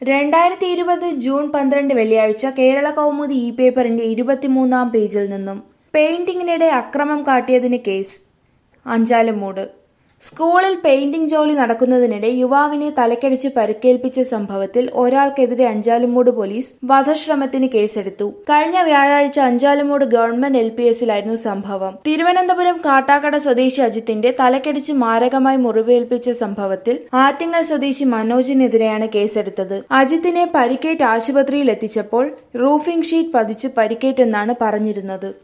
രണ്ടായിരത്തി ഇരുപത് ജൂൺ പന്ത്രണ്ട് വെള്ളിയാഴ്ച കേരള കൗമുദി ഇ പേപ്പറിന്റെ ഇരുപത്തിമൂന്നാം പേജിൽ നിന്നും പെയിന്റിങ്ങിനിടെ അക്രമം കാട്ടിയതിന് കേസ് അഞ്ചാലുമൂട് സ്കൂളിൽ പെയിന്റിംഗ് ജോലി നടക്കുന്നതിനിടെ യുവാവിനെ തലക്കടിച്ച് പരിക്കേൽപ്പിച്ച സംഭവത്തിൽ ഒരാൾക്കെതിരെ അഞ്ചാലുമൂട് പോലീസ് വധശ്രമത്തിന് കേസെടുത്തു കഴിഞ്ഞ വ്യാഴാഴ്ച അഞ്ചാലുമൂട് ഗവൺമെന്റ് എൽ പി എസിലായിരുന്നു സംഭവം തിരുവനന്തപുരം കാട്ടാക്കട സ്വദേശി അജിത്തിന്റെ തലക്കടിച്ച് മാരകമായി മുറിവേൽപ്പിച്ച സംഭവത്തിൽ ആറ്റിങ്ങൽ സ്വദേശി മനോജിനെതിരെയാണ് കേസെടുത്തത് അജിത്തിനെ പരിക്കേറ്റ് ആശുപത്രിയിൽ എത്തിച്ചപ്പോൾ റൂഫിംഗ് ഷീറ്റ് പതിച്ച് പരിക്കേറ്റെന്നാണ് പറഞ്ഞിരുന്നത്